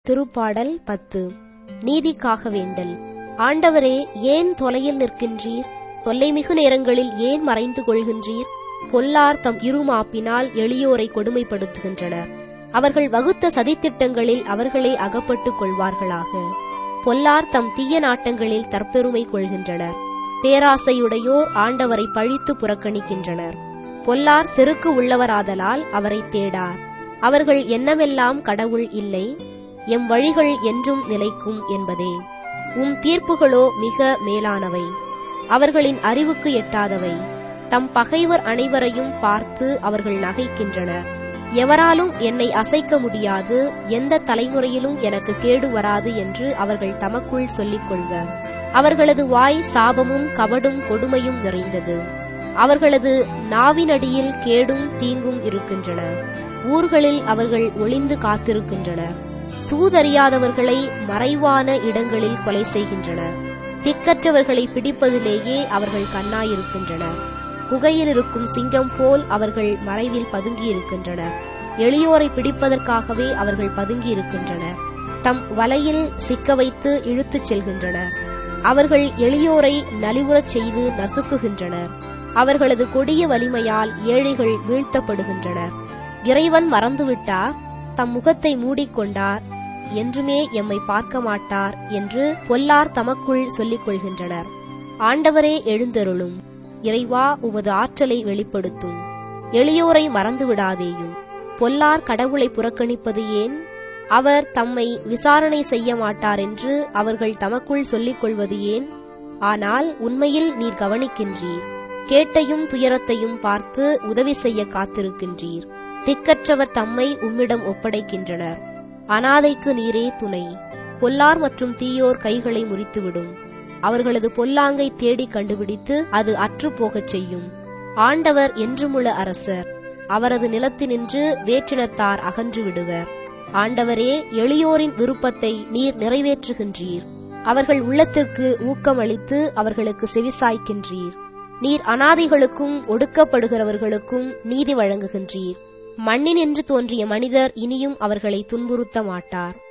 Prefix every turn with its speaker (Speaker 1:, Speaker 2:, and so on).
Speaker 1: திருப்பாடல் பத்து நீதிக்காக வேண்டல் ஆண்டவரே ஏன் தொலையில் நிற்கின்றீர் தொல்லைமிகு நேரங்களில் ஏன் மறைந்து கொள்கின்றீர் பொல்லார் தம் இருமாப்பினால் எளியோரை கொடுமைப்படுத்துகின்றனர் அவர்கள் வகுத்த சதித்திட்டங்களில் அவர்களே அகப்பட்டுக் கொள்வார்களாக பொல்லார் தம் தீய நாட்டங்களில் தற்பெருமை கொள்கின்றனர் பேராசையுடையோர் ஆண்டவரை பழித்து புறக்கணிக்கின்றனர் பொல்லார் செருக்கு உள்ளவராதலால் அவரை தேடார் அவர்கள் எண்ணமெல்லாம் கடவுள் இல்லை எம் வழிகள் என்றும் நிலைக்கும் என்பதே உம் தீர்ப்புகளோ மிக மேலானவை அவர்களின் அறிவுக்கு எட்டாதவை தம் பகைவர் அனைவரையும் பார்த்து அவர்கள் நகைக்கின்றனர் எவராலும் என்னை அசைக்க முடியாது எந்த தலைமுறையிலும் எனக்கு கேடு வராது என்று அவர்கள் தமக்குள் சொல்லிக் கொள்வர் அவர்களது வாய் சாபமும் கபடும் கொடுமையும் நிறைந்தது அவர்களது நாவினடியில் கேடும் தீங்கும் இருக்கின்றன ஊர்களில் அவர்கள் ஒளிந்து காத்திருக்கின்றனர் சூதறியாதவர்களை மறைவான இடங்களில் கொலை செய்கின்றனர் திக்கற்றவர்களை பிடிப்பதிலேயே அவர்கள் கண்ணாயிருக்கின்றனர் குகையில் இருக்கும் சிங்கம் போல் அவர்கள் மறைவில் பதுங்கியிருக்கின்றனர் எளியோரை பிடிப்பதற்காகவே அவர்கள் பதுங்கியிருக்கின்றனர் தம் வலையில் சிக்க வைத்து இழுத்துச் செல்கின்றனர் அவர்கள் எளியோரை நலிவுறச் செய்து நசுக்குகின்றனர் அவர்களது கொடிய வலிமையால் ஏழைகள் வீழ்த்தப்படுகின்றனர் இறைவன் மறந்துவிட்டார் தம் முகத்தை மூடிக்கொண்டார் என்றுமே எம்மை பார்க்க மாட்டார் என்று பொல்லார் தமக்குள் சொல்லிக் கொள்கின்றனர் ஆண்டவரே எழுந்தருளும் இறைவா உமது ஆற்றலை வெளிப்படுத்தும் எளியோரை மறந்துவிடாதேயும் பொல்லார் கடவுளை புறக்கணிப்பது ஏன் அவர் தம்மை விசாரணை செய்ய மாட்டார் என்று அவர்கள் தமக்குள் சொல்லிக் கொள்வது ஏன் ஆனால் உண்மையில் நீர் கவனிக்கின்றீர் கேட்டையும் துயரத்தையும் பார்த்து உதவி செய்ய காத்திருக்கின்றீர் திக்கற்றவர் தம்மை உம்மிடம் ஒப்படைக்கின்றனர் அனாதைக்கு நீரே துணை பொல்லார் மற்றும் தீயோர் கைகளை முறித்துவிடும் அவர்களது பொல்லாங்கை தேடி கண்டுபிடித்து அது அற்றுப்போகச் செய்யும் ஆண்டவர் என்றுமுள்ள அரசர் அவரது நிலத்தினின்று வேற்றினத்தார் அகன்று விடுவர் ஆண்டவரே எளியோரின் விருப்பத்தை நீர் நிறைவேற்றுகின்றீர் அவர்கள் உள்ளத்திற்கு ஊக்கமளித்து அவர்களுக்கு செவிசாய்க்கின்றீர் நீர் அனாதைகளுக்கும் ஒடுக்கப்படுகிறவர்களுக்கும் நீதி வழங்குகின்றீர் மண்ணினின்று தோன்றிய மனிதர் இனியும் அவர்களை துன்புறுத்த மாட்டார்